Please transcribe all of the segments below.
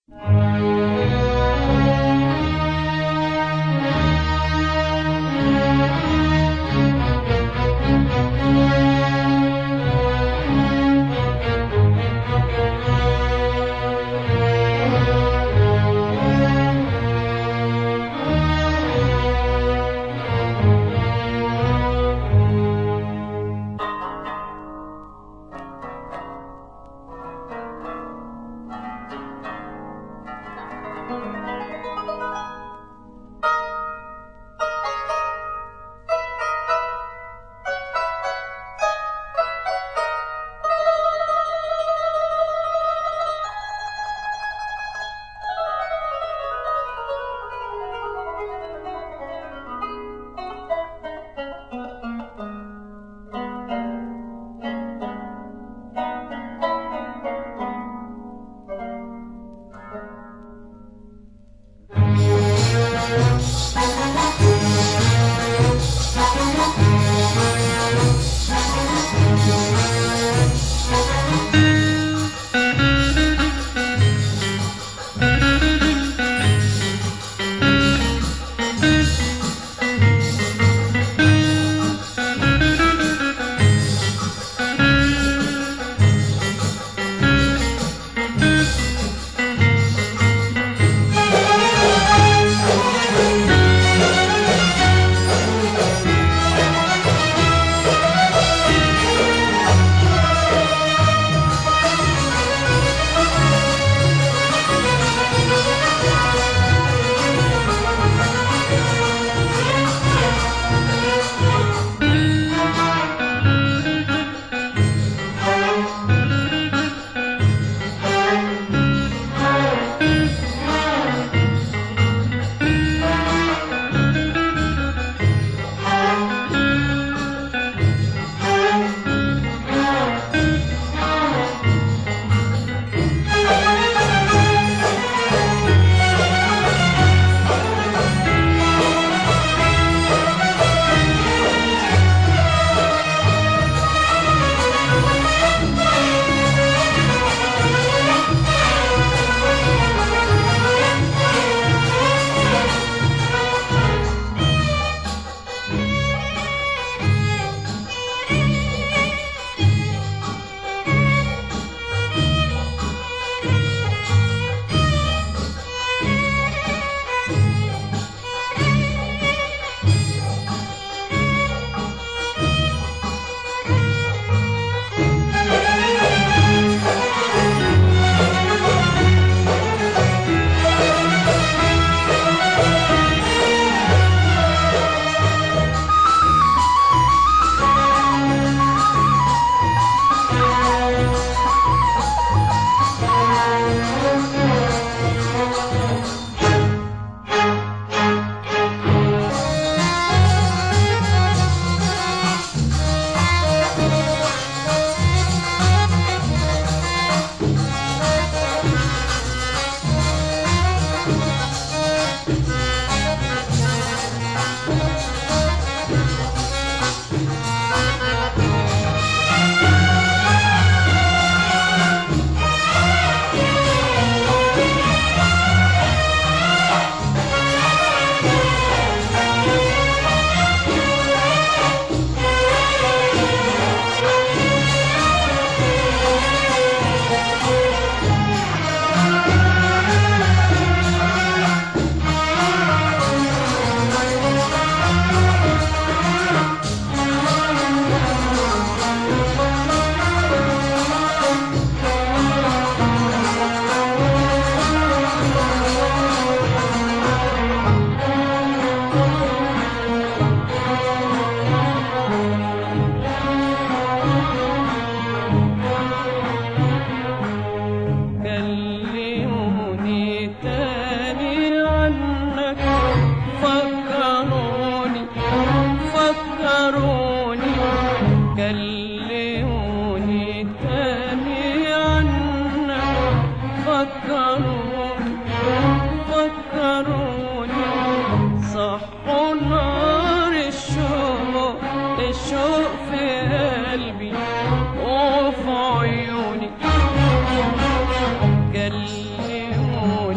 كلموني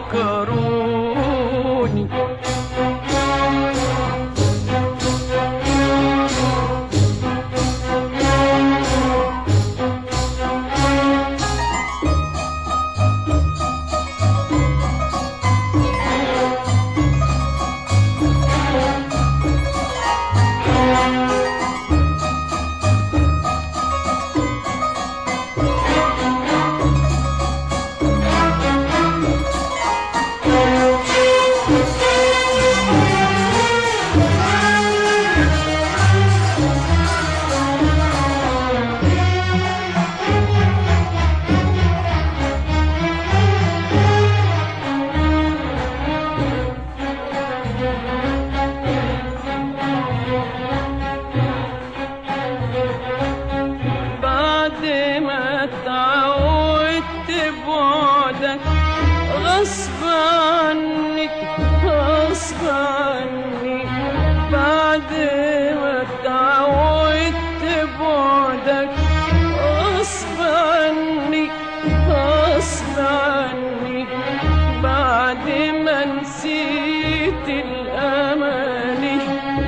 فكروني بعد ما اتعودت بعدك غصب عنك غصب عني بعد ما اتعودت بعدك غصب عني غصب عني بعد ما نسيت الأماني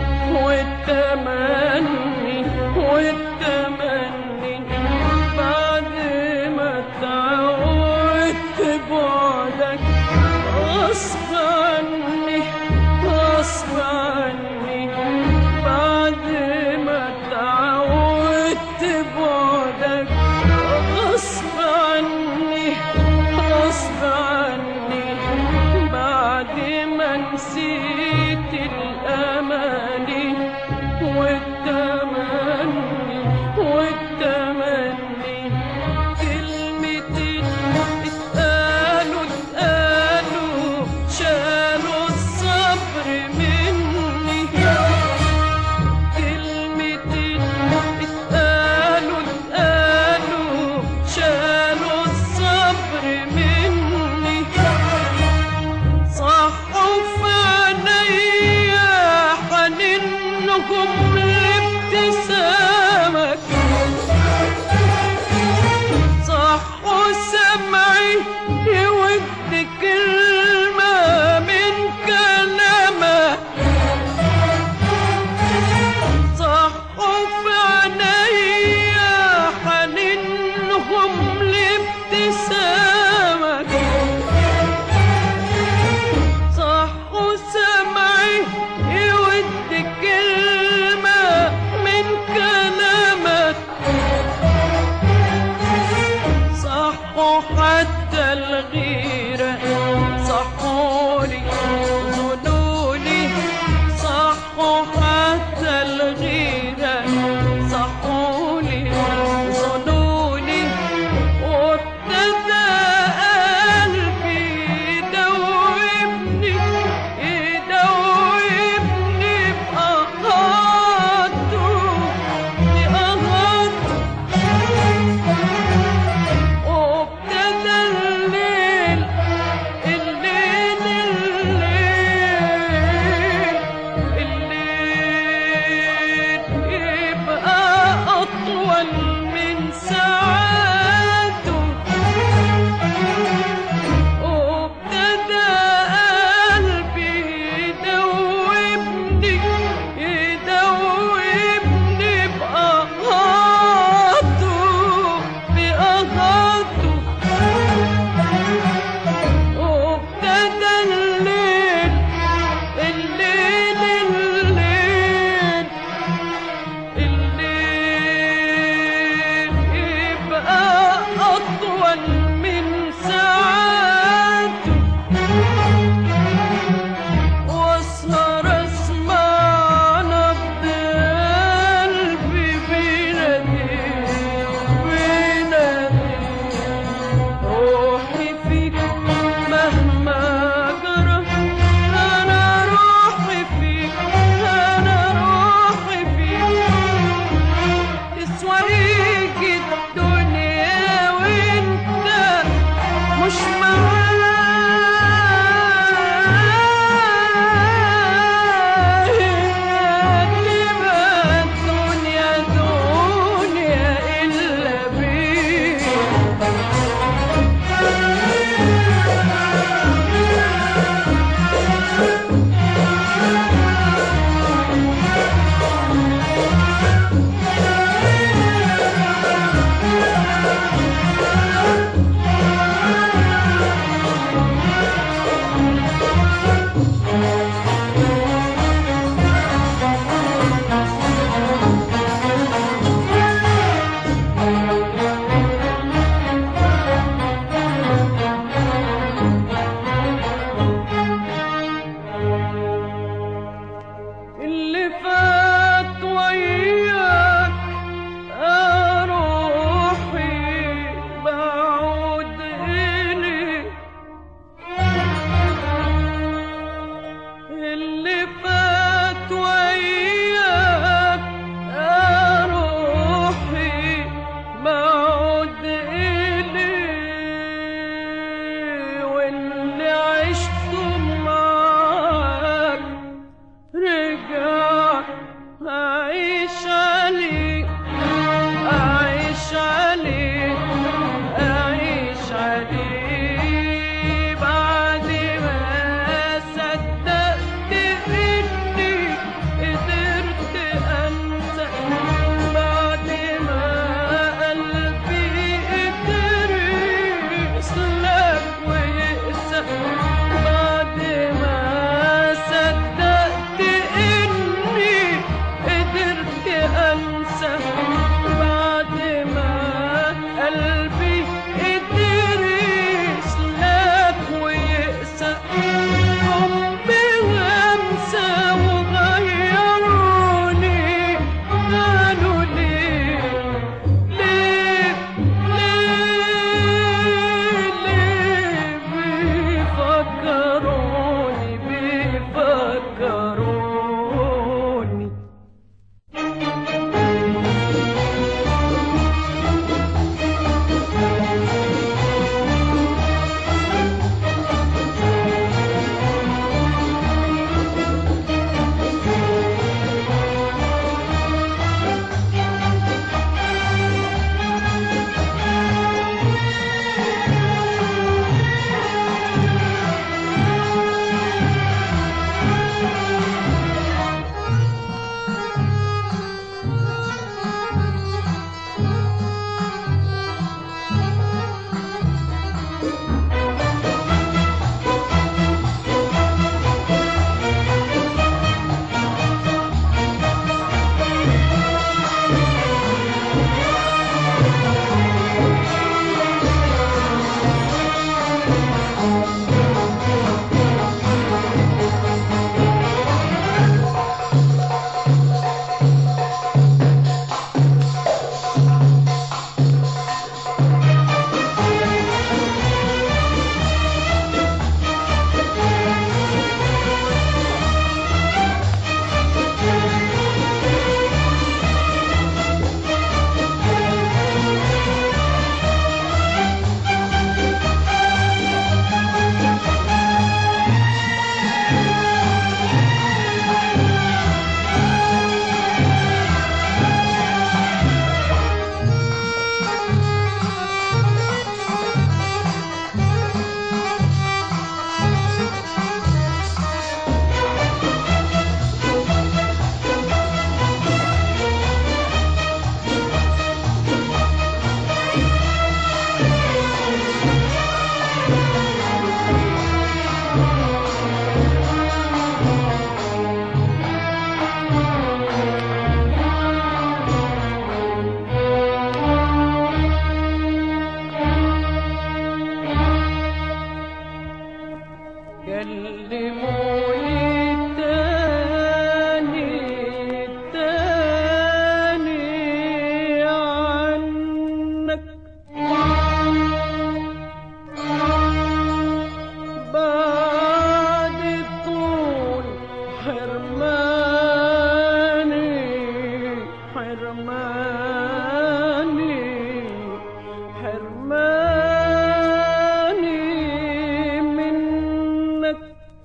والتمني والتمني بعد ما تعودت بعدك غصب عني غصب عني بعد ما تعودت بعدك غصب عني غصب عني بعد ما نسيت الأماني والتمني والتمني كلمتين اتقالوا اتقالوا كلموني تاني تاني عنك بعد طول حرماني حرماني حرماني منك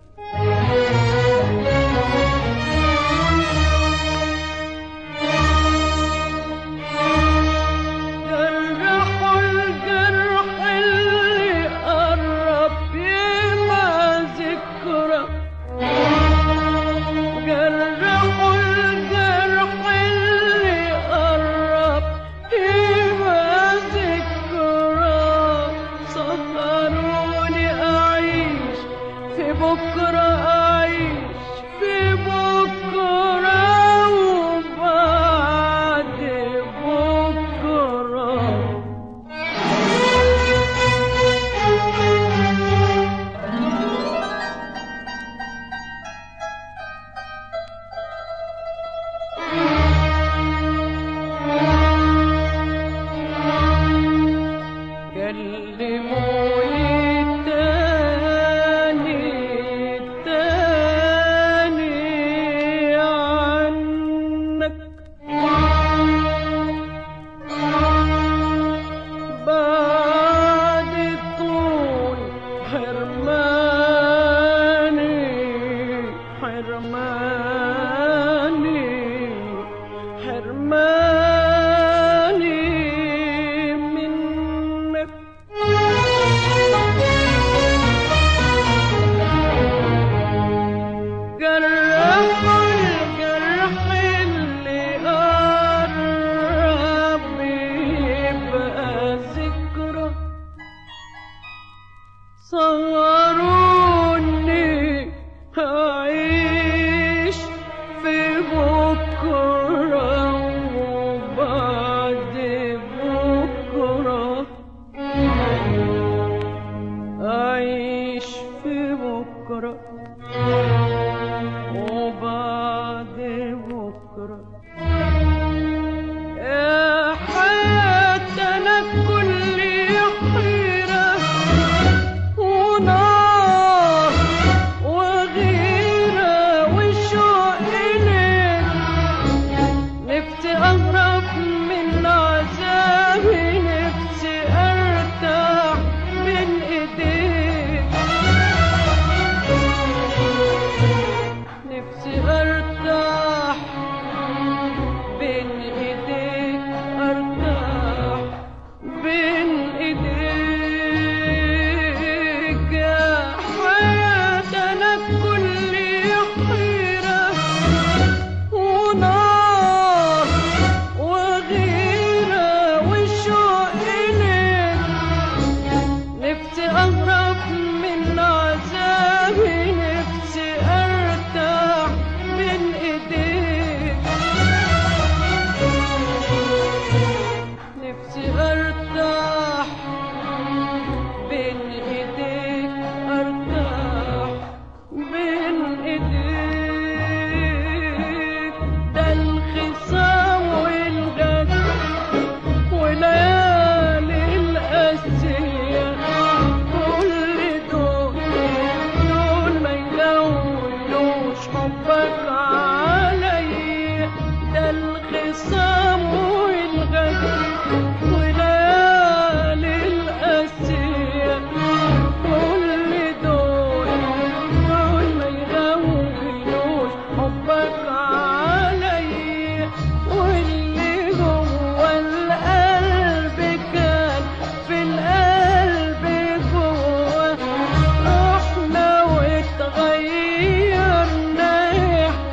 جرحوا الجرح اللي قرب يما ذكرى جرحوا الجرح اللي قرب يما ذكرى سهروني أعيش في بكرة أعيش في بكرة وبعد بكرة كلموني تاني تاني عنك بعد طول حرماني حرماني حرماني منك جرح الجرح اللي قرب يبقى ذكرى صوروني أعيش في بكرة وبعد بكرة أعيش في بكرة وبعد بكرة يا حياة أنا كل حيرة ونار وغيرة وشوق إليك نفسي أهرب من عذابي نفسي أرتاح من إيديك نفسي أرتاح بين إيديك أرتاح بين إيديك يا حياة أنا كل حيرة ونار وغيرة وشوق إليك نفسي أهرب من عذابي نفسي أرتاح من إيديك نفسي أرتاح بين إيديك أرتاح بين إيديك ده الخصام والغد وليالي القاسية كل دول دول ما يلونوش حبك عليا ده الخصام والغد وليالي القاسية كل دول دول ما يلونوش حبك عليا واللي جوه القلب كان في القلب جوه رحنا واتغيرنا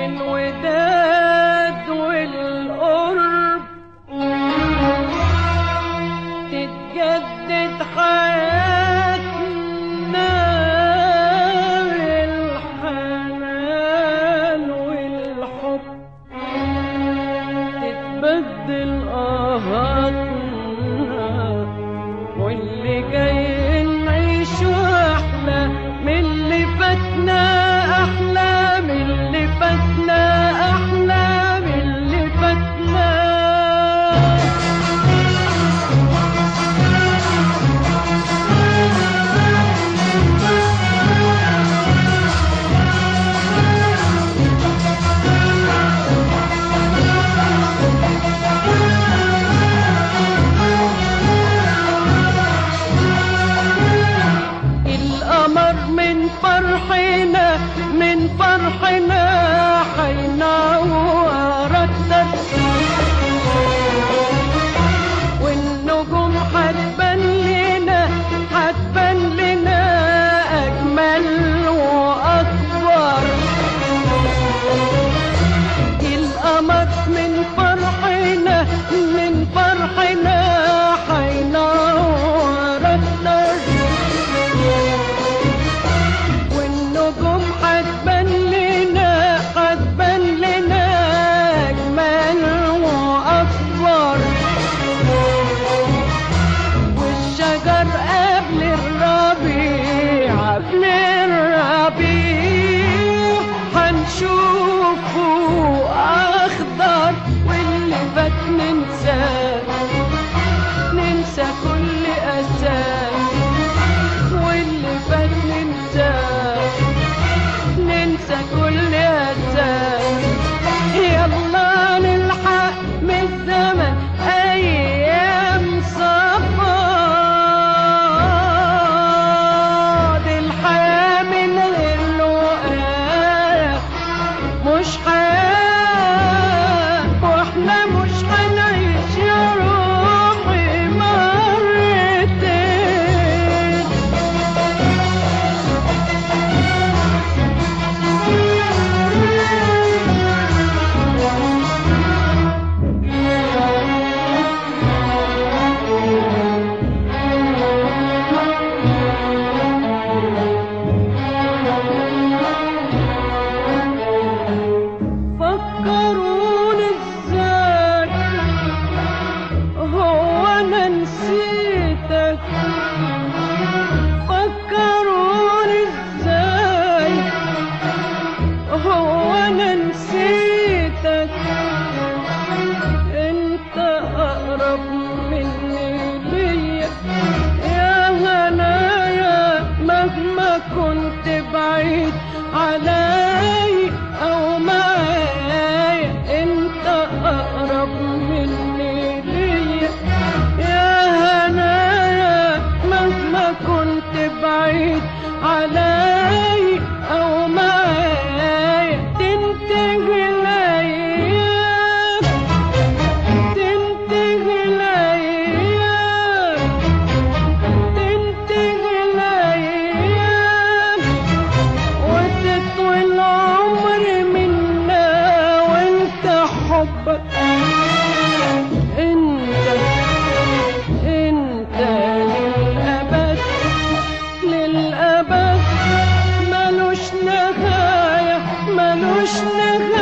الوداد والقرب تتجدد حياتنا بالحنان والحب تتبدل آهاتنا واللي جاي نعيشه أحلى من اللي فاتنا أحلى من اللي فاتنا أحلى من اللي فاتنا القمر من فرحنا من فرحنا حينور اكتر والنجوم حتبان لنا حتبان لنا اجمل واكبر القمر من فرحنا من فرحنا حينور اكتر والنجوم حتبان لنا حتبان لنا اجمل واكبر والشجر قبل الربيع قبل الربيع هنشوفه اخضر واللي فات ننساه ننسى كل اساه واللي فات ننساه ننسى كل أساس يلا نلحق من الزمن أيام صفاد الحياة من غير لقاء مش حياة واحنا مش هنعيش يا روحي مرتين فكروني ازاي هو انا نسيتك فكروني ازاي هو انا نسيتك انت اقرب مني ليا يا هنايا مهما كنت بعيد علي او معايا انت اقرب مني ليا يا هنايا مهما كنت بعيد علي او معايا تنتهي الايام تنتهي الايام تنتهي الايام وتطوي العمر منا وانت حبك انت انت للابد للابد ملوش نهايه ملوش نهايه